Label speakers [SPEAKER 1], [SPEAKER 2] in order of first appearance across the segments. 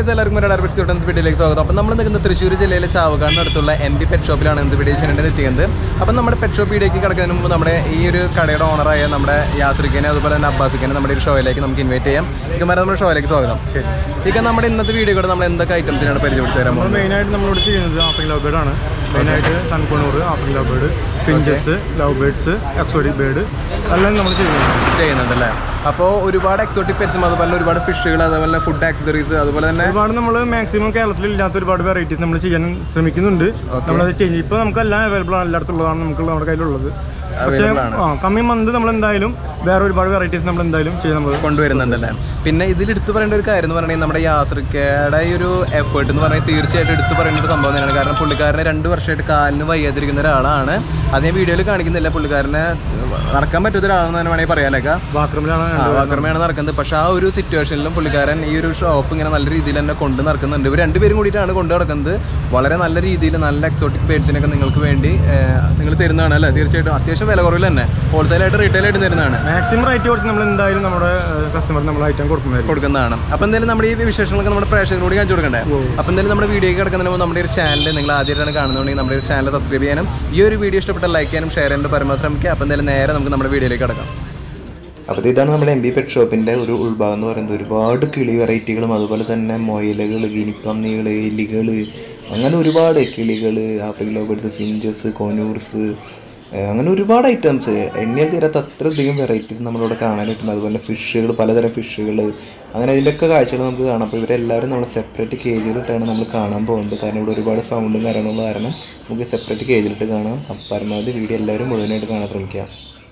[SPEAKER 1] Guys എല്ലാവർക്കും ഒരു അടർപ്പിച്ച് തൊട്ട് വീട്ടിലേക്ക് സ്വാഗതം അപ്പം നമ്മൾ നിൽക്കുന്ന തൃശ്ശൂർ ജില്ലയിലെ ചാവക്കാടിനടുത്തുള്ള എം പി പെറ്റ് ഷോപ്പിലാണ് എന്ത് വീഡിയോ ചെയ്യാനായിട്ട് എത്തിക്കുന്നത് അപ്പം നമ്മുടെ പെറ്റ് ഷോപ്പ് വീഡിയോക്ക് കിടക്കുന്നതിന് മുമ്പ് നമ്മുടെ ഈ ഒരു കടയുടെ ഓണറായ നമ്മുടെ യാത്രികനെ അതുപോലെ തന്നെ അബ്ബാസിക്കനെ നമ്മുടെ ഒരു ഷോയിലേക്ക് നമുക്ക് ഇൻവൈറ്റ് ചെയ്യാം ഇക്കുമാരെ നമ്മുടെ ഷോയിലേക്ക് സ്വാഗതം ഇక നമ്മുടെ ഇന്നത്തെ വീഡിയോ കൂടെ നമ്മൾ എന്തൊക്കെ ഐറ്റംസിനാണ് പരിചയപ്പെടുത്തി തരാൻ
[SPEAKER 2] നമ്മൾ
[SPEAKER 1] പോകുന്നത്
[SPEAKER 2] മെയിനായിട്ട് നമ്മളിവിടെ ചെയ്യുന്നത് ആഫ്രിക്കൻ ലവ് ബേർഡ് ആണ് മെയിനായിട്ട് sun conure African love bird finches love birds exotic bird എല്ലാം നമ്മൾ ചെയ്യുന്നത്
[SPEAKER 1] ചെയ്യുന്നുണ്ടല്ലേ അപ്പോൾ ഒരുപാട് എക്സോട്ടിക് പെറ്റ്സും അതുപോലെ തന്നെ ഒരുപാട് ഫിഷുകൾ അതുപോലെ ഫുഡ് ആക്സസറീസ് അതുപോലെ തന്നെ
[SPEAKER 2] ഒരുപാട് നമ്മൾ മാക്സിമം കേരളത്തിൽ ഇല്ലാത്ത ഒരുപാട് വെറൈറ്റീസ് നമ്മൾ ചെയ്യാൻ ശ്രമിക്കുന്നുണ്ട് നമ്മളത് ചെയ്യും ഇപ്പോൾ നമുക്ക് എല്ലാം അവൈലബിൾ ആണ് എല്ലായിടത്തും ഉള്ളതാണ് നമുക്ക് നമ്മുടെ കയ്യിലുള്ളത് പക്ഷേ
[SPEAKER 1] Available ആണ്.
[SPEAKER 2] ആ കമ്മിങ് മന്ത് നമ്മൾ എന്തായാലും വേറെ ഒരുപാട് വെറൈറ്റീസ് നമ്മൾ എന്തായാലും ചെയ്ത് നമ്മൾ
[SPEAKER 1] കൊണ്ടുവരുന്നുണ്ടല്ലേ പിന്നെ ഇതിൽ എടുത്തു പറയേണ്ട ഒരു കാര്യം എന്ന് പറഞ്ഞാൽ നമ്മുടെ യാത്രക്കയുടെ ഈ ഒരു എഫേർട്ട് എന്ന് പറഞ്ഞാൽ തീർച്ചയായിട്ടും എടുത്തു പറയേണ്ട ഒരു സംഭവം തന്നെയാണ് കാരണം പുള്ളിക്കാരനെ രണ്ട് വർഷമായിട്ട് കാലിന് വയ്യാതിരിക്കുന്ന ഒരാളാണ് അത് ഞാൻ വീഡിയോയിൽ കാണിക്കുന്നില്ല പുള്ളിക്കാരനെ നടക്കാൻ പറ്റാത്ത ഒരാളെന്ന് തന്നെ വേണമെങ്കിൽ പറയാനൊക്കെ
[SPEAKER 2] ബാത്റൂമിലാണ്
[SPEAKER 1] ആക്രമയാണ് നടക്കുന്നത് പക്ഷെ ആ ഒരു സിറ്റുവേഷനിലും പുള്ളിക്കാരൻ ഈ ഒരു ഷോപ്പ് ഇങ്ങനെ നല്ല രീതിയിൽ തന്നെ കൊണ്ട് നടക്കുന്നുണ്ട് ഇവർ രണ്ടുപേരും കൂടിയിട്ടാണ് കൊണ്ട് നടക്കുന്നത് വളരെ നല്ല രീതിയിൽ നല്ല എക്സോട്ടിക് പേഴ്സിനൊക്കെ നിങ്ങൾക്ക് വേണ്ടി നിങ്ങൾ തരുന്നതാണ് അല്ലേ തീർച്ചയായിട്ടും അത്യാവശ്യം വില കുറവിൽ തന്നെ ഹോൾസെയിലായിട്ട് റീറ്റെയിൽ ആയിട്ട് തരുന്നതാണ്
[SPEAKER 2] മാക്സിമം റേറ്റ് കുറച്ച് നമ്മൾ എന്തായാലും നമ്മുടെ കസ്റ്റമറിന് നമ്മൾ ഐറ്റം കൊടുക്കുന്നതായിരിക്കും
[SPEAKER 1] കൊടുക്കുന്നതാണ് അപ്പോൾ എന്തായാലും നമ്മുടെ ഈ വിശേഷങ്ങളൊക്കെ നമ്മുടെ പ്രേക്ഷകരോട് കാണിച്ചു കൊടുക്കണ്ടേ അപ്പോൾ എന്തായാലും നമ്മുടെ വീഡിയോ കിടക്കുന്നതിന് മുമ്പ് നമ്മുടെ ഒരു ചാനൽ നിങ്ങൾ ആദ്യമായിട്ടാണ് കാണുന്നുണ്ടെങ്കിൽ നമ്മുടെ ഒരു ചാനൽ സബ്സ്ക്രൈബ് ചെയ്യാനും ഈ ഒരു വീഡിയോ ഇഷ്ടപ്പെട്ട ലൈക്ക് ചെയ്യാനും ഷെയർ ചെയ്യാനും പരമാവധി ശ്രമിക്കുക അപ്പോൾ എന്തായാലും നേരെ നമുക്ക് നമ്മുടെ വീഡിയോയിലേക്ക് കിടക്കാം
[SPEAKER 3] അപ്പോൾ ഇതാണ് നമ്മുടെ എം ബി പെറ്റ് ഷോപ്പിൻ്റെ ഒരു ഉൾഭാഗം എന്ന് പറയുന്നത് ഒരുപാട് കിളി വെറൈറ്റികളും അതുപോലെ തന്നെ മൊയലുകൾ ഗിനിപ്പന്നികൾ എലികൾ അങ്ങനെ ഒരുപാട് കിളികൾ ആഫ്രിക്കൻ ലോബേഡ്സ് ഫിഞ്ചസ് കോനൂർസ് ഏഹ് അങ്ങനെ ഒരുപാട് ഐറ്റംസ് എണ്ണിയാൽ തീരാത്ത അത്രയധികം വെറൈറ്റീസ് നമ്മളിവിടെ കാണാനായിട്ടുണ്ട് അതുപോലെ ഫിഷുകൾ പലതരം ഫിഷുകൾ അങ്ങനെ അതിൻ്റെയൊക്കെ കാഴ്ചകൾ നമുക്ക് കാണാം അപ്പോൾ ഇവരെല്ലാവരും നമ്മൾ സെപ്പറേറ്റ് കേജിലിട്ടാണ് നമ്മൾ കാണാൻ പോകുന്നത് കാരണം ഇവിടെ ഒരുപാട് സൗണ്ടും കാര്യങ്ങളുള്ള കാരണം നമുക്ക് സെപ്പറേറ്റ് കേജിലിട്ട് കാണാം അപ്പം പരമാവധി വീഡിയോ എല്ലാവരും മുഴുവനായിട്ട് കാണാൻ ശ്രമിക്കാം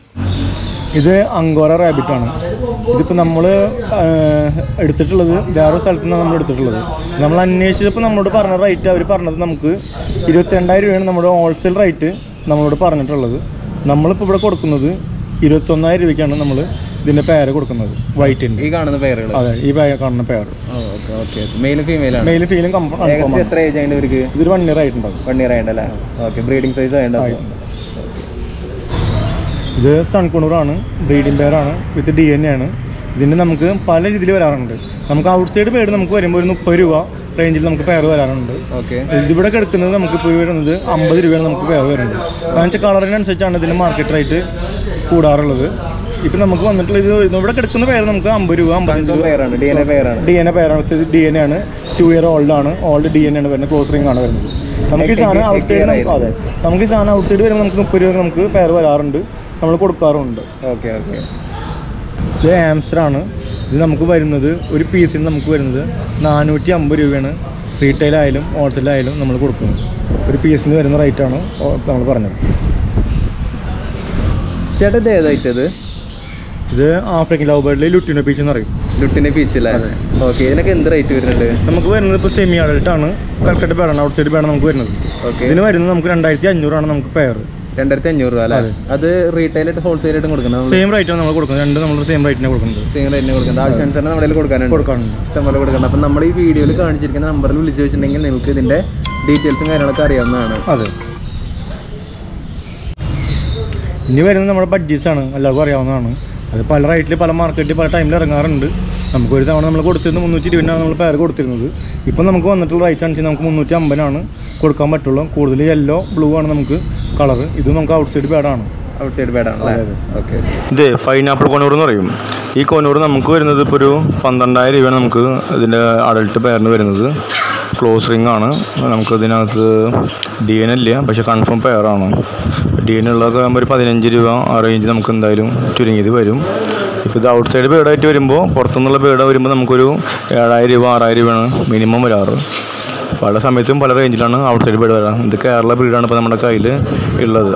[SPEAKER 2] ഇത് അങ്കോറ റാബിറ്റ് ആണ് ഇതിപ്പോൾ നമ്മൾ എടുത്തിട്ടുള്ളത് വേറെ സ്ഥലത്തു നിന്നാണ് നമ്മൾ എടുത്തിട്ടുള്ളത് നമ്മൾ അന്വേഷിച്ചപ്പോൾ നമ്മളോട് പറഞ്ഞ റേറ്റ് അവർ പറഞ്ഞത് നമുക്ക് ഇരുപത്തിരണ്ടായിരം രൂപയാണ് നമ്മുടെ ഹോൾസെയിൽ റേറ്റ് നമ്മളോട് പറഞ്ഞിട്ടുള്ളത് നമ്മളിപ്പോൾ ഇവിടെ കൊടുക്കുന്നത് ഇരുപത്തൊന്നായിരം രൂപയ്ക്കാണ് നമ്മൾ ഇതിൻ്റെ പേര് കൊടുക്കുന്നത് വൈറ്റിൻ്റെ
[SPEAKER 1] ഈ കാണുന്ന പേരുകൾ
[SPEAKER 2] അതെ ഈ പേര് കാണുന്ന പേര്
[SPEAKER 1] ഓക്കെ ഓക്കെ മെയിലും ഫീമെയിലാണ്
[SPEAKER 2] മെയിൽ ഫീലും കംഫർട്ട്
[SPEAKER 1] ഏകദേശം എത്ര ഏജ് ആയിട്ട് ഇവർക്ക്
[SPEAKER 2] ഇതൊരു വൺ ഇയർ ആയിട്ടുണ്ടാവും
[SPEAKER 1] വൺ ഇയർ ആയിട്ടല്ലേ ഓക്കെ ബ്രീഡിംഗ് സൈസ് ആയിട്ട്
[SPEAKER 2] ഇത് സൺകുണൂറാണ് ബ്രീഡിംഗ് പെയറാണ് വിത്ത് ഡി എൻ എ ആണ് ഇതിൻ്റെ നമുക്ക് പല രീതിയിൽ വരാറുണ്ട് നമുക്ക് ഔട്ട് സൈഡ് പേട് നമുക്ക് വരുമ്പോൾ ഒരു മുപ്പത് രൂപ റേഞ്ചിൽ നമുക്ക് പെയർ വരാറുണ്ട്
[SPEAKER 1] ഓക്കെ
[SPEAKER 2] ഇതിവിടെ കിടക്കുന്നത് നമുക്ക് ഇപ്പോൾ വരുന്നത് അമ്പത് രൂപയാണ് നമുക്ക് പെയർ വരുന്നത് കാരണം വെച്ചാൽ കളറിനനുസരിച്ചാണ് ഇതിൻ്റെ മാർക്കറ്റ് റേറ്റ് കൂടാറുള്ളത് ഇപ്പം നമുക്ക് വന്നിട്ടുള്ള ഇത് ഇവിടെ കിടക്കുന്ന പേര് നമുക്ക് അമ്പത് രൂപ അമ്പത്തഞ്ച് രൂപ
[SPEAKER 1] പേരാണ് ഡി എൻ എ പേരാണ്
[SPEAKER 2] ഡി എൻ എ പേരാണ് ഡി എൻ എ ആണ് ടു ഇയർ ഓൾഡ് ആണ് ഓൾഡ് ഡി എൻ ആണ് വരുന്നത് ക്ലോസ് റിംഗ് ആണ് വരുന്നത് നമുക്ക് ഈ സാധനം ഔട്ട് സൈഡ് നമുക്ക് അതെ നമുക്ക് ഈ സാധനം ഔട്ട് സൈഡ് വരുമ്പോൾ നമുക്ക് മുപ്പത് രൂപ നമുക്ക് പേർ വരാറുണ്ട് നമ്മൾ കൊടുക്കാറുണ്ട്
[SPEAKER 1] ഓക്കെ ഓക്കെ
[SPEAKER 2] ഇത് ആംസ്റ്റർ ആണ് ഇത് നമുക്ക് വരുന്നത് ഒരു പീസിന് നമുക്ക് വരുന്നത് നാനൂറ്റി അമ്പത് രൂപയാണ് റീറ്റെയിൽ ആയാലും ഹോൾസെയിൽ ആയാലും നമ്മൾ കൊടുക്കുന്നത് ഒരു പീസിന് വരുന്ന റേറ്റ് ആണ് നമ്മൾ പറഞ്ഞത്
[SPEAKER 1] ചേട്ടാ ഇത് ഏതായിട്ടത്
[SPEAKER 2] ഇത് ആഫ്രിക്കൻ ലവ് ബേർഡിൽ ലുട്ടിനോ പീച്ച് എന്ന് പറയും
[SPEAKER 1] ലുട്ടിന്റെ പീച്ചല്ലേ ഓക്കെ ഇതിനൊക്കെ എന്ത് റേറ്റ് വരുന്നുണ്ട്
[SPEAKER 2] നമുക്ക് വരുന്നത് ഇപ്പോൾ സെമി അഡൽട്ട് ആണ് കറക്റ്റായിട്ട് പേരാണ് ഔട്ട് സൈഡ് പേരാണ് നമുക്ക് വരുന്നത്
[SPEAKER 1] ഓക്കെ
[SPEAKER 2] ഇതിന് വരുന്നത് നമുക്ക് രണ്ടായിരത്തി അഞ്ഞൂറാണ് നമുക്ക് പെയർ
[SPEAKER 1] രണ്ടായിരത്തി അഞ്ഞൂറ് രൂപ അല്ലേ അത് റീറ്റെയിൽ ആയിട്ട് ഹോൾസെയിൽ ആയിട്ട് കൊടുക്കുന്നത്
[SPEAKER 2] സെയിം റേറ്റ് ആണ് നമ്മൾ കൊടുക്കുന്നത് രണ്ട് നമ്മൾ സെയിം റേറ്റിനെ കൊടുക്കുന്നത്
[SPEAKER 1] സെയിം റേറ്റിന് കൊടുക്കുന്നത് ആവശ്യാനുസരണം നമ്മുടെ കയ്യിൽ കൊടുക്കാനുണ്ട്
[SPEAKER 2] കൊടുക്കാറുണ്ട്
[SPEAKER 1] ഇഷ്ടംപോലെ കൊടുക്കണം അപ്പം നമ്മൾ ഈ വീഡിയോയിൽ കാണിച്ചിരിക്കുന്ന നമ്പറിൽ വിളിച്ചു വെച്ചിട്ടുണ്ടെങ്കിൽ നിങ്ങൾക്ക് ഇതിന്റെ ഡീറ്റെയിൽസും കാര്യങ്ങളൊക്കെ അറിയാവുന്നതാണ്
[SPEAKER 2] അതെ ഇനി വരുന്നത് നമ്മുടെ ബഡ്ജീസ് ആണ് എല്ലാവർക്കും അറിയാവുന്നതാണ് അത് പല റേറ്റിൽ പല മാർക്കറ്റിൽ പല ടൈമിൽ ഇറങ്ങാറുണ്ട് നമുക്ക് ഒരു തവണ നമ്മൾ കൊടുത്തിരുന്നത് മുന്നൂറ്റി ഇരുപതിനാണ് നമ്മൾ പേര് കൊടുത്തിരുന്നത് ഇപ്പം നമുക്ക് വന്നിട്ടുള്ള റേറ്റ് അനുസരിച്ച് നമുക്ക് മുന്നൂറ്റി അമ്പതിനാണ് കൊടുക്കാൻ പറ്റുള്ളൂ കൂടുതൽ യെല്ലോ ബ്ലൂ ആണ് നമുക്ക് കളർ ഇത് നമുക്ക് ഔട്ട് സൈഡ് പേഡാണ്
[SPEAKER 1] ഔട്ട് സൈഡ് ബേഡാണല്ലേ ഓക്കെ
[SPEAKER 2] ഇത് പൈനാപ്പിൾ കൊനൂർ എന്ന് പറയും ഈ കൊനൂർ നമുക്ക് വരുന്നത് ഇപ്പോൾ ഒരു പന്ത്രണ്ടായിരം രൂപയാണ് നമുക്ക് ഇതിൻ്റെ അഡൽട്ട് പെയറിന് വരുന്നത് ക്ലോസ് റിംഗ് ആണ് നമുക്ക് ഇതിനകത്ത് ഡി എൻ ഇല്ല പക്ഷേ കൺഫേം പെയറാണ് ഡി എൻ ഉള്ളതൊക്കെ ആകുമ്പോൾ ഒരു പതിനഞ്ച് രൂപ ആ റേഞ്ച് നമുക്ക് എന്തായാലും ചുരുങ്ങിയത് വരും ഇപ്പോൾ ഇത് ഔട്ട് സൈഡ് ബേഡായിട്ട് വരുമ്പോൾ പുറത്തുനിന്നുള്ള ബേഡ് വരുമ്പോൾ നമുക്കൊരു ഏഴായിരം രൂപ ആറായിരം രൂപയാണ് മിനിമം വരാറ് പല സമയത്തും പല റേഞ്ചിലാണ് ഔട്ട് സൈഡ് ബേഡ് വരാറ് ഇത് കേരള ബ്രീഡാണ് ഇപ്പോൾ നമ്മുടെ കയ്യിൽ ഉള്ളത്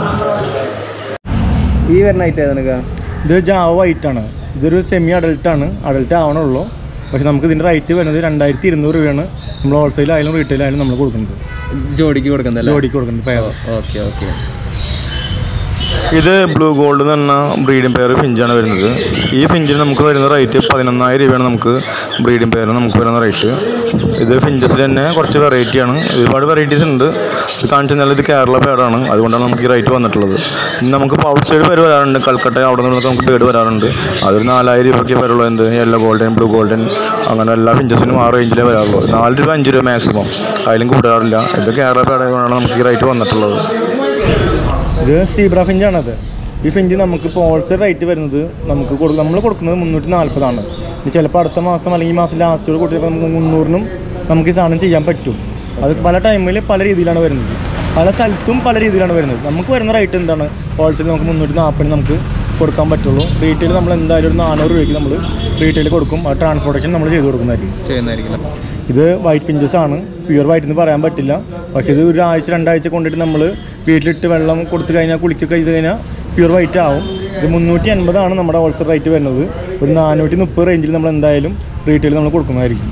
[SPEAKER 1] ഈ വരുന്ന ഐറ്റം ഏതാണ്
[SPEAKER 2] ഇത് ജാവ വൈറ്റ് ആണ് ഇതൊരു സെമി അഡൽട്ട് ആണ് അഡൽട്ട് ആവണുള്ളൂ പക്ഷെ നമുക്ക് ഇതിൻ്റെ റേറ്റ് വരുന്നത് രണ്ടായിരത്തി ഇരുന്നൂറ് രൂപയാണ് നമ്മൾ ഹോൾസെയിൽ ആയാലും റീറ്റെയിൽ ആയാലും നമ്മൾ കൊടുക്കുന്നത്
[SPEAKER 1] ജോഡിക്ക് കൊടുക്കുന്നല്ലേ
[SPEAKER 2] ജോഡിക്ക് കൊടുക്കുന്നത് പേർ
[SPEAKER 1] ഓക്കെ ഓക്കെ
[SPEAKER 2] ഇത് ബ്ലൂ ഗോൾഡ് എന്ന് പറഞ്ഞ ബ്രീഡിംഗ് പെയർ ഫിഞ്ചാണ് വരുന്നത് ഈ ഫിഞ്ചിന് നമുക്ക് വരുന്ന റേറ്റ് പതിനൊന്നായിരം രൂപയാണ് നമുക്ക് ബ്രീഡിംഗ് പെയറിന് നമുക്ക് വരുന്ന റേറ്റ് ഇത് ഫിഞ്ചസിൽ തന്നെ കുറച്ച് വെറൈറ്റിയാണ് ഒരുപാട് വെറൈറ്റീസ് ഉണ്ട് ഇത് കാണിച്ചു തന്നാൽ ഇത് കേരള പേടാണ് അതുകൊണ്ടാണ് നമുക്ക് ഈ റേറ്റ് വന്നിട്ടുള്ളത് ഇനി നമുക്ക് ഔട്ട് സൈഡ് പേര് വരാറുണ്ട് കൽക്കട്ട അവിടെ നിന്നൊക്കെ നമുക്ക് പേട് വരാറുണ്ട് അതൊരു നാലായിരം രൂപയ്ക്ക് വരുള്ളൂ എന്ത് യെല്ലോ ഗോൾഡൻ ബ്ലൂ ഗോൾഡൻ അങ്ങനെ എല്ലാ ഫിഞ്ചസിനും ആ റേഞ്ചിലേ വരാറുള്ളൂ നാല് രൂപ അഞ്ച് രൂപ മാക്സിമം അതിലും കൂടാറില്ല ഇത് കേരള പേടായതുകൊണ്ടാണ് നമുക്ക് ഈ റേറ്റ് വന്നിട്ടുള്ളത്
[SPEAKER 4] ഇത് സീബ്ര ഫിഞ്ചാണത് ഈ ഫിഞ്ച് നമുക്ക് ഇപ്പോൾ ഹോൾസെയിൽ റേറ്റ് വരുന്നത് നമുക്ക് കൊടു നമ്മൾ കൊടുക്കുന്നത് മുന്നൂറ്റി നാൽപ്പതാണ് ഇനി ചിലപ്പോൾ അടുത്ത മാസം അല്ലെങ്കിൽ ഈ മാസം ലാസ്റ്റോട് കൊടുത്തപ്പോൾ നമുക്ക് മുന്നൂറിനും നമുക്ക് ഈ സാധനം ചെയ്യാൻ പറ്റും അത് പല ടൈമിൽ പല രീതിയിലാണ് വരുന്നത് പല സ്ഥലത്തും പല രീതിയിലാണ് വരുന്നത് നമുക്ക് വരുന്ന റേറ്റ് എന്താണ് ഹോൾസെയിൽ നമുക്ക് മുന്നൂറ്റി നാൽപ്പതിന് നമുക്ക് കൊടുക്കാൻ പറ്റുള്ളൂ റീറ്റെയിൽ നമ്മൾ എന്തായാലും ഒരു നാനൂറ് രൂപയ്ക്ക് നമ്മൾ റീറ്റെയിൽ കൊടുക്കും ആ ട്രാൻസ്പോർട്ടേഷൻ നമ്മൾ ചെയ്ത് കൊടുക്കുന്നതായിരിക്കും
[SPEAKER 1] ചെയ്യുന്നതായിരിക്കും
[SPEAKER 4] ഇത് വൈറ്റ് ഫിഞ്ചസ് ആണ് പ്യുവർ വൈറ്റ് എന്ന് പറയാൻ പറ്റില്ല പക്ഷേ ഇത് ഒരു ആഴ്ച രണ്ടാഴ്ച കൊണ്ടിട്ട് നമ്മൾ വീട്ടിലിട്ട് വെള്ളം കൊടുത്തു കഴിഞ്ഞാൽ കുളിക്കൊക്കെ ചെയ്ത് കഴിഞ്ഞാൽ പ്യുവർ വൈറ്റ് ആവും ഇത് മുന്നൂറ്റി അൻപതാണ് നമ്മുടെ ഹോൾസെയിൽ റേറ്റ് വരുന്നത് ഒരു നാനൂറ്റി മുപ്പത് റേഞ്ചിൽ നമ്മൾ എന്തായാലും റീറ്റെയിൽ നമ്മൾ കൊടുക്കുന്നതായിരിക്കും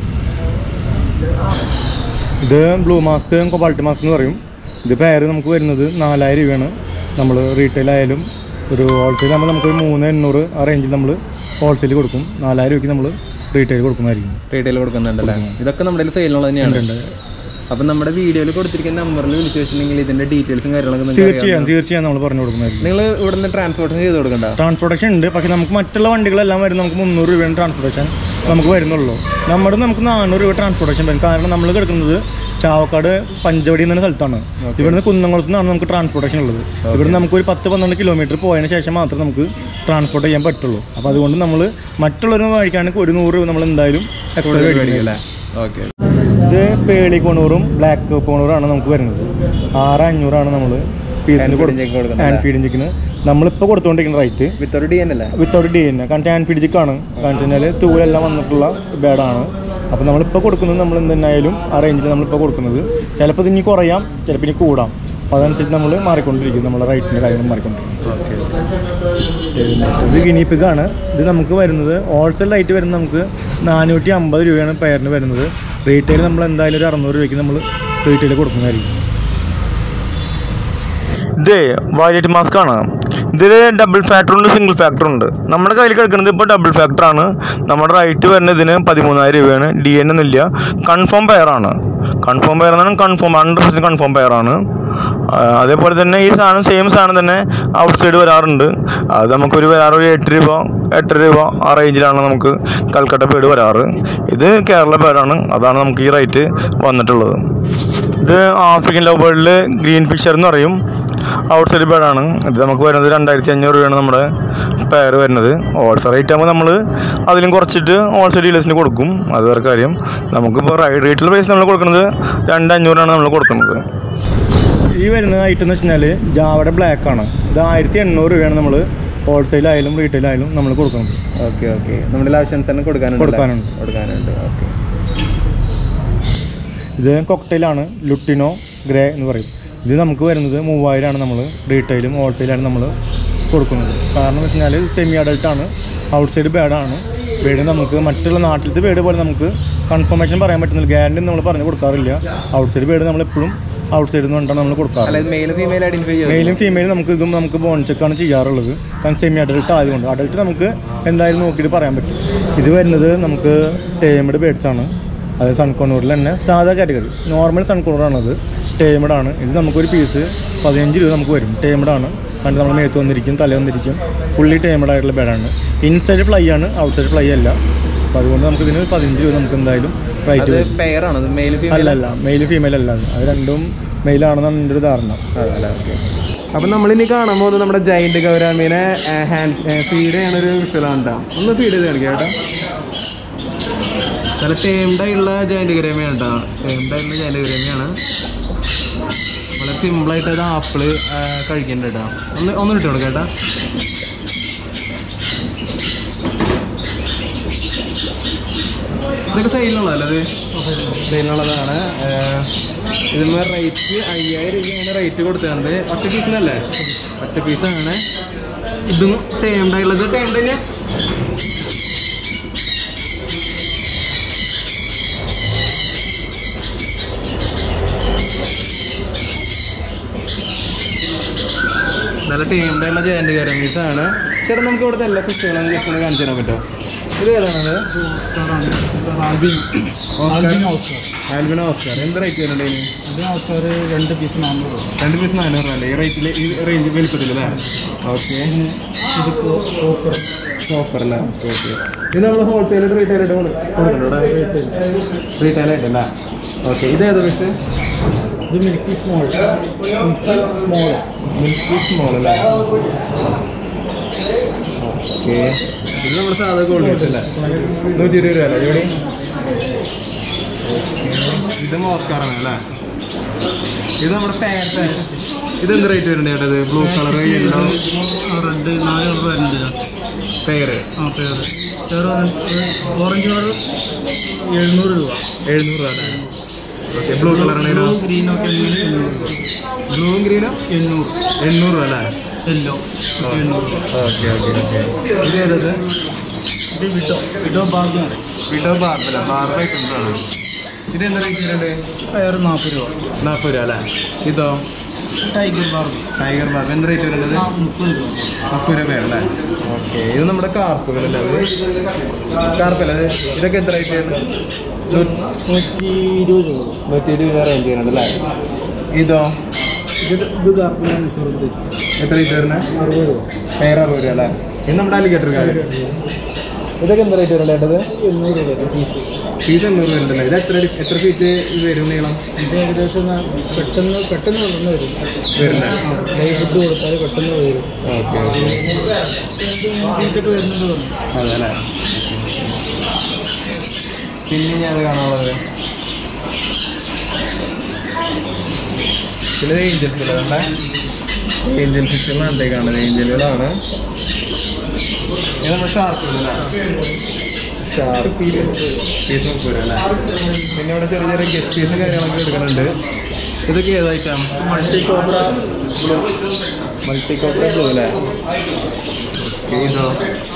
[SPEAKER 4] ഇത് ബ്ലൂ മാസ്ക് കൊബാൾട്ട് മാസ്ക് എന്ന് പറയും ഇത് പേര് നമുക്ക് വരുന്നത് നാലായിരം രൂപയാണ് നമ്മൾ റീറ്റെയിൽ ആയാലും ഒരു ഹോൾസെയിൽ ആകുമ്പോൾ നമുക്കൊരു മൂന്ന് എണ്ണൂറ് ആ റേഞ്ചിൽ നമ്മൾ ഹോൾസെയിൽ കൊടുക്കും നാലായിരം രൂപയ്ക്ക് നമ്മൾ റീറ്റെയിൽ കൊടുക്കുന്നതായിരിക്കും
[SPEAKER 1] റീറ്റെയിൽ കൊടുക്കുന്നുണ്ടല്ലേ ഇതൊക്കെ നമ്മുടെ സെയിലുള്ള തന്നെയാണ് അപ്പം നമ്മുടെ വീഡിയോയിൽ കൊടുത്തിരിക്കുന്ന നമ്പറിൽ വിളിച്ചു വെച്ചിട്ടുണ്ടെങ്കിൽ ഇതിന്റെ ഡീറ്റെയിൽസും കാര്യങ്ങളൊക്കെ നിങ്ങൾക്ക്
[SPEAKER 4] തീർച്ചയായും തീർച്ചയായും നമ്മൾ പറഞ്ഞു കൊടുക്കുന്നതായിരിക്കും
[SPEAKER 1] നിങ്ങൾ ഇവിടെ നിന്ന് ട്രാൻസ്പോർട്ടേഷൻ ചെയ്ത് കൊടുക്കണ്ട
[SPEAKER 4] ട്രാൻസ്പോർട്ടേഷൻ ഉണ്ട് പക്ഷേ നമുക്ക് മറ്റുള്ള വണ്ടികളെല്ലാം വരും നമുക്ക് മുന്നൂറ് രൂപയാണ് ട്രാൻസ്പോർട്ടേഷൻ നമുക്ക് വരുന്നുള്ളൂ നമ്മുടെ നമുക്ക് നാനൂറ് രൂപ ട്രാൻസ്പോർട്ടേഷൻ വരും കാരണം നമ്മൾ കിടക്കുന്നത് ചാവക്കാട് പഞ്ചവടി എന്ന സ്ഥലത്താണ് ഇവിടുന്ന് കുന്നംകുളത്ത് നിന്നാണ് നമുക്ക് ട്രാൻസ്പോർട്ടേഷൻ ഉള്ളത് ഇവിടുന്ന് നമുക്ക് ഒരു പത്ത് പന്ത്രണ്ട് കിലോമീറ്റർ പോയതിന് ശേഷം മാത്രമേ നമുക്ക് ട്രാൻസ്പോർട്ട് ചെയ്യാൻ പറ്റുള്ളൂ അപ്പോൾ അതുകൊണ്ട് നമ്മൾ മറ്റുള്ളവർ കഴിക്കുകയാണെങ്കിൽ ഒരു നൂറ് രൂപ നമ്മൾ എന്തായാലും എക്സ്ട്രാ മേടിക്കും
[SPEAKER 1] അല്ലേ ഓക്കെ
[SPEAKER 4] ഇത് പേളി കൊണൂറും ബ്ലാക്ക് കൊണൂറാണ് നമുക്ക് വരുന്നത് ആറ് അഞ്ഞൂറാണ് നമ്മൾ പീസിന്
[SPEAKER 1] feeding
[SPEAKER 4] കൊടുക്കുന്നത്
[SPEAKER 1] check കൊടുക്കുന്നത്
[SPEAKER 4] ഹാൻഡ് ഫീഡിങ് ചിക്കന് നമ്മളിപ്പോൾ കൊടുത്തുകൊണ്ടിരിക്കുന്ന റേറ്റ്
[SPEAKER 1] വിത്തൗട്ട് ഡി എൻ അല്ലേ
[SPEAKER 4] വിത്തൗട്ട് ഡി എൻ കാരണം ഹാൻഡ് ഫീഡ് ചിക്കാണ് കാരണം കഴിഞ്ഞാൽ തൂവലെല്ലാം വന്നിട്ടുള്ള ബേഡാണ് അപ്പോൾ നമ്മളിപ്പോൾ കൊടുക്കുന്നത് നമ്മൾ എന്തെന്നായാലും ആ റേഞ്ചിൽ നമ്മളിപ്പോൾ കൊടുക്കുന്നത് ചിലപ്പോൾ ഇത് ഇനി കുറയാം ചിലപ്പോൾ ഇനി കൂടാം അപ്പോൾ അതനുസരിച്ച് നമ്മൾ മാറിക്കൊണ്ടിരിക്കും നമ്മളെ റേറ്റിൻ്റെ കാര്യങ്ങൾ മാറിക്കൊണ്ടിരിക്കും ഇത് ഗിനിപ്പിക്കാണ് ഇത് നമുക്ക് വരുന്നത് ഹോൾസെയിൽ റേറ്റ് വരുന്നത് നമുക്ക് നാനൂറ്റി അമ്പത് രൂപയാണ് പെയറിന് വരുന്നത് റീറ്റെയിൽ നമ്മൾ എന്തായാലും ഒരു അറുന്നൂറ് രൂപയ്ക്ക് നമ്മൾ റീറ്റെയിൽ കൊടുക്കുന്നതായിരിക്കും
[SPEAKER 2] ഇത് വയലറ്റ് മാസ്ക് ആണ് ഇതിൽ ഡബിൾ ഫാക്ടർ ഉണ്ട് സിംഗിൾ ഫാക്ടർ ഉണ്ട് നമ്മുടെ കയ്യിൽ കിടക്കുന്നത് ഇപ്പോൾ ഡബിൾ ഫാക്ടർ ആണ് നമ്മുടെ റേറ്റ് വരുന്നത് ഇതിന് പതിമൂന്നായിരം രൂപയാണ് ഡി എൻ ഒന്നുമില്ല കൺഫേം പെയറാണ് കൺഫേം പെയർ എന്നാണ് കൺഫേം ഹൺഡ്രഡ് പെർസെൻറ്റ് കൺഫേം പെയറാണ് അതേപോലെ തന്നെ ഈ സാധനം സെയിം സാധനം തന്നെ ഔട്ട് സൈഡ് വരാറുണ്ട് അത് നമുക്കൊരു വേറെ ഒരു എട്ട് രൂപ എട്ട് രൂപ ആ റേഞ്ചിലാണ് നമുക്ക് കൽക്കട്ട പേട് വരാറ് ഇത് കേരള പേടാണ് അതാണ് നമുക്ക് ഈ റേറ്റ് വന്നിട്ടുള്ളത് ഇത് ആഫ്രിക്കൻ ലവ് ബേർഡിൽ ഗ്രീൻ ഫിഷർ എന്ന് പറയും ഔട്ട് സൈഡ് ബേഡാണ് ഇത് നമുക്ക് വരുന്നത് രണ്ടായിരത്തി അഞ്ഞൂറ് രൂപയാണ് നമ്മുടെ പെയർ വരുന്നത് ഹോൾസെയിൽ റേറ്റ് ആകുമ്പോൾ നമ്മൾ അതിലും കുറച്ചിട്ട് ഹോൾസെയിൽ ഡീലേഴ്സിന് കൊടുക്കും അത് വേറെ കാര്യം നമുക്കിപ്പോൾ റീറ്റെയിൽ പ്രൈസ് നമ്മൾ കൊടുക്കുന്നത് രണ്ട് അഞ്ഞൂറാണ് നമ്മൾ കൊടുക്കുന്നത്
[SPEAKER 4] ഈ വരുന്ന ഐറ്റം എന്ന് വെച്ചാൽ ജാവയുടെ ബ്ലാക്ക് ആണ് ഇത് ആയിരത്തി എണ്ണൂറ് രൂപയാണ് നമ്മൾ ഹോൾസെയിൽ ആയാലും റീറ്റെയിൽ ആയാലും നമ്മൾ കൊടുക്കുന്നത്
[SPEAKER 1] ഓക്കെ ഓക്കെ നമ്മുടെ ആവശ്യം തന്നെ കൊടുക്കാനുണ്ട്
[SPEAKER 4] കൊടുക്കാനുണ്ട്.
[SPEAKER 1] കൊടുക്കാനുണ്ട് ഓക്കെ
[SPEAKER 4] ഇത് കോക്ടെയിലാണ് ലുട്ടിനോ ഗ്രേ എന്ന് പറയും ഇത് നമുക്ക് വരുന്നത് മൂവായിരമാണ് നമ്മൾ റീറ്റെയിലും ഹോൾസെയിലാണ് നമ്മൾ കൊടുക്കുന്നത് കാരണം എന്ന് വെച്ചാൽ സെമി അഡൾട്ടാണ് ഔട്ട് സൈഡ് ബേഡാണ് ബേഡ് നമുക്ക് മറ്റുള്ള നാട്ടിലത്തെ ബേഡ് പോലെ നമുക്ക് കൺഫർമേഷൻ പറയാൻ പറ്റുന്നില്ല ഗ്യാരണ്ടി നമ്മൾ പറഞ്ഞു കൊടുക്കാറില്ല ഔട്ട് സൈഡ് ബേഡ് നമ്മളെപ്പോഴും ഔട്ട് സൈഡിൽ നിന്ന് കൊണ്ടാണ് നമ്മൾ കൊടുക്കാറ്
[SPEAKER 1] അല്ല ഇത് മെയിൽ ഫീമെയിൽ ഐഡന്റിഫൈ ചെയ്തു
[SPEAKER 4] മെയിലും ഫീമെയിലും നമുക്ക് ഇതും നമുക്ക് ബോൺ ചെക്കാണ് ചെയ്യാറുള്ളത് കാരണം സെമി അഡൾട്ട് ആയതുകൊണ്ട് അഡൾട്ട് നമുക്ക് എന്തായാലും നോക്കിയിട്ട് പറയാൻ പറ്റും ഇത് വരുന്നത് നമുക്ക് ടേമഡ് ബേഡ്സ് ആണ് അത് സൺകോണൂറിൽ തന്നെ സാധാ കാറ്റഗറി നോർമൽ സൺകോണറാണത് ടേമഡ് ആണ് ഇത് നമുക്കൊരു പീസ് പതിനഞ്ച് രൂപ നമുക്ക് വരും ടേമഡ് ആണ് കണ്ട് നമ്മൾ മേത്ത് വന്നിരിക്കും തല വന്നിരിക്കും ഫുള്ളി ടേമഡ് ആയിട്ടുള്ള ബേഡാണ് ഇൻസൈഡ് ഫ്ലൈ ആണ് ഔട്ട്സൈഡ് ഫ്ലൈ അല്ല അപ്പോൾ അതുകൊണ്ട് നമുക്ക് ഇതിന് പതിനഞ്ച് രൂപ നമുക്ക് എന്തായാലും റേറ്റ്
[SPEAKER 1] അത്
[SPEAKER 4] വരും
[SPEAKER 1] പെയർ ആണ് മെയിൽ
[SPEAKER 4] അല്ല
[SPEAKER 1] ഫീമെയിൽ
[SPEAKER 4] അല്ല മെയിൽ ഫീമെയിൽ അല്ല അത് അത് രണ്ടും മെയിലാണെന്നാണ് എൻ്റെ ഒരു ധാരണ
[SPEAKER 1] അതല്ല ഓക്കെ അപ്പം നമ്മളിനി കാണാൻ പോകുന്നത് നമ്മുടെ ജൈന്റ് ഗൗരാമീനെ ഹാൻഡ് ഫീഡ് ചെയ്യണ ഒരു വിഷ്വലാണ് കേട്ടോ ഒന്ന് ഫീഡ് ചെയ്ത് കാണിക്കാം കേട്ടോ നല്ല ടേംഡായുള്ള ജൈന്റ് ഗൗരാമയാണ് കേട്ടോ ടേംഡായിട്ടുള്ള ജൈന്റ് ഗൗരാമയാണ് വളരെ സിമ്പിളായിട്ട് അത് ആപ്പിള് കഴിക്കുന്നുണ്ട് കേട്ടോ ഒന്ന് ഒന്ന് ഇട്ട് കൊടുക്കാം കേട്ടോ ഇതൊക്കെ സെയിലുള്ളതല്ലേ അത് സെയിലുള്ളതാണ് ഇതിന് റേറ്റ് അയ്യായിരം രൂപയാണ് റേറ്റ് കൊടുത്തത് ഒറ്റ പീസിനല്ലേ ഒറ്റ പീസാണ് ഇതും ടേംഡ് ആയിട്ടുള്ളത് ടേംഡ് തന്നെ നല്ല നല്ല ടീമിൻ്റെ ഉള്ള ജയന്റ് കാരമീസ് ആണ് ചേട്ടാ നമുക്ക് ഇവിടുത്തെ എല്ലാ സിസ്റ്റങ്ങളും ജസ്റ്റ് ഒന്ന് കാണിച്ചു തരാൻ പറ്റുമോ ഇത് ഏതാണത് ആൽബിൻ ഓസ്കാർ എന്ത് റേറ്റ് വരുന്നുണ്ട് ഇതിന്
[SPEAKER 4] രണ്ട് പീസ് നാന്നൂറ്
[SPEAKER 1] രണ്ട് പീസ് നാനൂറ് അല്ലേ ഈ റേറ്റിൽ ഈ റേഞ്ച് വലിപ്പത്തിൽ അല്ലേ ഓക്കെ
[SPEAKER 4] ഇത് കോപ്പർ
[SPEAKER 1] ഓഫർ അല്ലേ ഓക്കെ ഓക്കെ ഇത് നമ്മൾ ഹോൾസെയിൽ റീറ്റെയിൽ ആയിട്ട് കൊടുക്കുന്നുണ്ടോ റീറ്റെയിൽ ആയിട്ട് അല്ലേ ഓക്കെ ഇത് ഏത് പീസ്
[SPEAKER 4] ഇത് milky small small
[SPEAKER 1] milky small അല്ലേ ഓക്കെ ഇത് നമ്മുടെ സാധാ ഗോൾഡ് കിട്ടില്ല നൂറ്റി ഇരുപത് രൂപ അല്ലേ ഇവിടെ ഇത് മോസ്കാറാണ് അല്ലേ ഇത് നമ്മുടെ പാരറ്റ് ഇത് എന്ത് റേറ്റ് വരുന്നുണ്ട് ചേട്ടാ ഇത് ബ്ലൂ കളർ യെല്ലോ
[SPEAKER 4] റെഡ് നാല് കളർ വരുന്നുണ്ട്
[SPEAKER 1] പേര്
[SPEAKER 4] ആ പേര് പേര് ഓറഞ്ച് കളർ എഴുന്നൂറ് രൂപ
[SPEAKER 1] എഴുന്നൂറ് രൂപ അല്ലേ ഓക്കെ ബ്ലൂ കളറാണേലോ
[SPEAKER 4] ഗ്രീൻ ഒക്കെ ആണെങ്കിൽ എണ്ണൂറ് രൂപ
[SPEAKER 1] ബ്ലൂവും ഗ്രീനും
[SPEAKER 4] എണ്ണൂറ്
[SPEAKER 1] എണ്ണൂറ് രൂപ അല്ലേ
[SPEAKER 4] യെല്ലോ എണ്ണൂറ് രൂപ
[SPEAKER 1] ഓക്കെ ഓക്കെ ഓക്കെ ഇത് ഏതത്
[SPEAKER 4] ഇത് വിഡോ വിഡോ ബാർഗൻ പറയും
[SPEAKER 1] വിഡോ ബാർബല ബാർബ ഐറ്റംസാണ് ഇത് എന്താ റേറ്റ് വരുന്നുണ്ട്
[SPEAKER 4] പേര് നാൽപ്പത് രൂപ
[SPEAKER 1] നാൽപ്പത് രൂപ അല്ലേ ഇതോ
[SPEAKER 4] ടൈഗർ ബാർബി
[SPEAKER 1] ടൈഗർ ബാർബ് എന്ത് റേറ്റ് വരുന്നത്
[SPEAKER 4] മുപ്പത് രൂപ
[SPEAKER 1] മുപ്പത് രൂപ അല്ലേ ഓക്കെ ഇത് നമ്മുടെ കാർപ്പുകളല്ലേ അത് കാർപ്പല്ലേ അത് ഇതൊക്കെ എത്ര റേറ്റ് വരുന്നത്
[SPEAKER 4] നൂറ്റി ഇരുപത് രൂപ
[SPEAKER 1] നൂറ്റി ഇരുപത് റേഞ്ച് വരുന്നുണ്ട് അല്ലേ ഇതോ
[SPEAKER 4] ഇത് ഇത് കാർപ്പിലാണ് ചെറുത്
[SPEAKER 1] എത്ര റേറ്റ് വരുന്നത്
[SPEAKER 4] അറുപത് രൂപ
[SPEAKER 1] പേര് അറുപത് രൂപ അല്ലേ ഇത് നമ്മുടെ അലിഗേറ്റർ കാര്യം ഇതൊക്കെ എന്താ റേറ്റ് വരുന്നത് ഏട്ടത്
[SPEAKER 4] എണ്ണൂറ് രൂപ പീസ്
[SPEAKER 1] ഫീസ് എണ്ണൂറ് വരുന്നുണ്ടല്ലേ ഇത് എത്ര എത്ര ഫീറ്റ് ഇത് വരും നീളം
[SPEAKER 4] ഇത് ഏകദേശം ന- പെട്ടെന്ന് പെട്ടെന്ന് വളർന്ന് വരും
[SPEAKER 1] വരുന്നത്
[SPEAKER 4] ഡേ ഫുഡ് കൊടുത്താൽ പെട്ടെന്ന് വരും
[SPEAKER 1] ഓക്കെ ഓക്കെ
[SPEAKER 4] വീട്ടൊക്കെ വരുന്നുണ്ട് തോന്നുന്നു
[SPEAKER 1] അതെ അല്ലേ പിന്നെ ഞാൻ കാണാനുള്ളത് പിന്നെ ഏഞ്ചൽ ഫില്ലുകളുടെ ഏഞ്ചൽ ഫിഷുകളാണ് എന്തേ കാണുന്നത് ഏഞ്ചലുകളാണ് ഇത് നമ്മുടെ ഷാർപ്പ് ഷാർപ്പ് പീസ് പീസ് മുപ്പത് രൂപ അല്ലേ പിന്നെ ഇവിടെ ചെറിയ ചെറിയ ഗസ്റ്റ് പീസും കാര്യങ്ങളൊക്കെ എടുക്കുന്നുണ്ട് ഇതൊക്കെ ഏതായിട്ടാ
[SPEAKER 4] multi cobra
[SPEAKER 1] multi copper blue അല്ലേ ഇതോ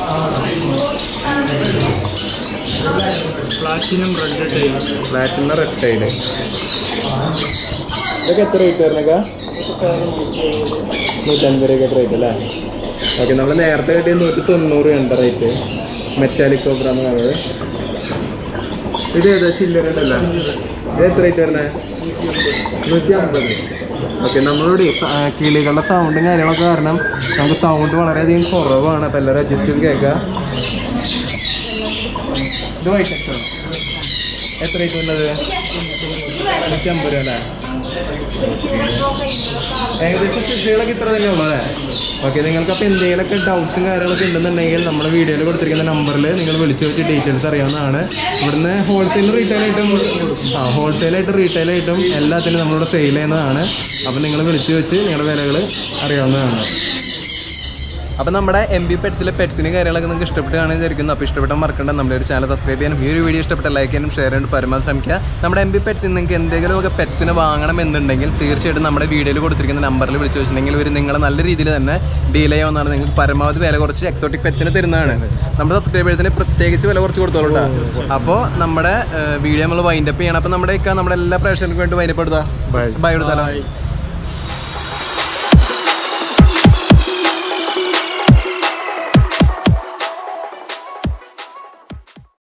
[SPEAKER 4] platinum red tail
[SPEAKER 1] platinum red tail ഇതൊക്കെ എത്ര റേറ്റ് വരുന്നേക്കാ നൂറ്റൻപത് രൂപ റേറ്റ് അല്ലേ ഓക്കെ നമ്മൾ നേരത്തെ കിട്ടിയ നൂറ്റി തൊണ്ണൂറ് ഉണ്ട് റേറ്റ് മെറ്റാലിക് കോബ്ര എന്ന് പറയുന്നത് ഇത് ഏതാ ചില്ലറ ഉണ്ടല്ലോ ഇത് എത്ര റേറ്റ് വരുന്നത് നൂറ്റി അമ്പത് ഓക്കെ നമ്മളോട് സ- ആ, കിളികളുടെ സൗണ്ടും കാര്യങ്ങളൊക്കെ കാരണം നമുക്ക് സൗണ്ട് വളരെയധികം കുറവാണ് അപ്പോൾ എല്ലാവരും അഡ്ജസ്റ്റ് ചെയ്ത് കേൾക്കാം ഇത് വൈറ്റ് എക്സാണ് എത്ര റേറ്റ് വരുന്നത് നൂറ്റി അമ്പത് രൂപ അല്ലേ ഏകദേശം ഫിഷുകളൊക്കെ ഇത്ര തന്നെ ഉള്ളൂ അല്ലേ ഓക്കെ നിങ്ങൾക്ക് അപ്പോൾ എന്തെങ്കിലുമൊക്കെ ഡൗട്ട്സും കാര്യങ്ങളൊക്കെ ഉണ്ടെന്നുണ്ടെങ്കിൽ നമ്മുടെ വീഡിയോയിൽ കൊടുത്തിരിക്കുന്ന നമ്പറിൽ നിങ്ങൾ വിളിച്ചു വെച്ച് ഡീറ്റെയിൽസ് അറിയാവുന്നതാണ് ഇവിടുന്ന് ഹോൾസെയിൽ റീറ്റെയിലായിട്ടും ആ ഹോൾസെയിലായിട്ടും റീറ്റെയിലായിട്ടും എല്ലാത്തിനും നമ്മളിവിടെ സെയിൽ ചെയ്യുന്നതാണ് അപ്പോൾ നിങ്ങൾ വിളിച്ചു വെച്ച് നിങ്ങളുടെ വിലകൾ അറിയാവുന്നതാണ് അപ്പോൾ നമ്മുടെ എം ബി പെറ്റ്സിലെ പെറ്റ്സിന് കാര്യങ്ങളൊക്കെ നിങ്ങൾക്ക് ഇഷ്ടപ്പെട്ട് കാണാൻ വിചാരിക്കുന്നു അപ്പോൾ ഇഷ്ടപ്പെട്ട മറക്കണ്ട നമ്മുടെ ഒരു ചാനൽ സബ്സ്ക്രൈബ് ചെയ്യാനും ഈ ഒരു വീഡിയോ ഇഷ്ടപ്പെട്ട ലൈക്ക് ചെയ്യാനും ഷെയർ ചെയ്യാനും പരമാവധി ശ്രമിക്കുക നമ്മുടെ എം ബി പെറ്റ്സിൽ നിങ്ങൾക്ക് എന്തെങ്കിലുമൊക്കെ പെറ്റ്സിന് വാങ്ങണം എന്നുണ്ടെങ്കിൽ തീർച്ചയായിട്ടും നമ്മുടെ വീഡിയോയിൽ കൊടുത്തിരിക്കുന്ന നമ്പറിൽ വിളിച്ചു വെച്ചിട്ടുണ്ടെങ്കിൽ ഇവർ നിങ്ങളെ നല്ല രീതിയിൽ തന്നെ ഡീൽ ചെയ്യാവുന്നതാണ് നിങ്ങൾക്ക് പരമാവധി വില കുറച്ച് എക്സോട്ടിക് പെറ്റ്സിന് തരുന്നതാണ് നമ്മുടെ സബ്സ്ക്രൈബേഴ്സിന് പ്രത്യേകിച്ച് വില കുറച്ച് കൊടുത്തോളൂ അപ്പോൾ നമ്മുടെ വീഡിയോ നമ്മൾ വൈൻഡപ്പ് ചെയ്യണം അപ്പോൾ നമ്മുടെ ഒക്കെ നമ്മുടെ എല്ലാ പ്രേക്ഷകർക്കും വേണ്ടി വൈൻഡപ്പ് എടുത്താൽ ബൈ എടുത്താലോ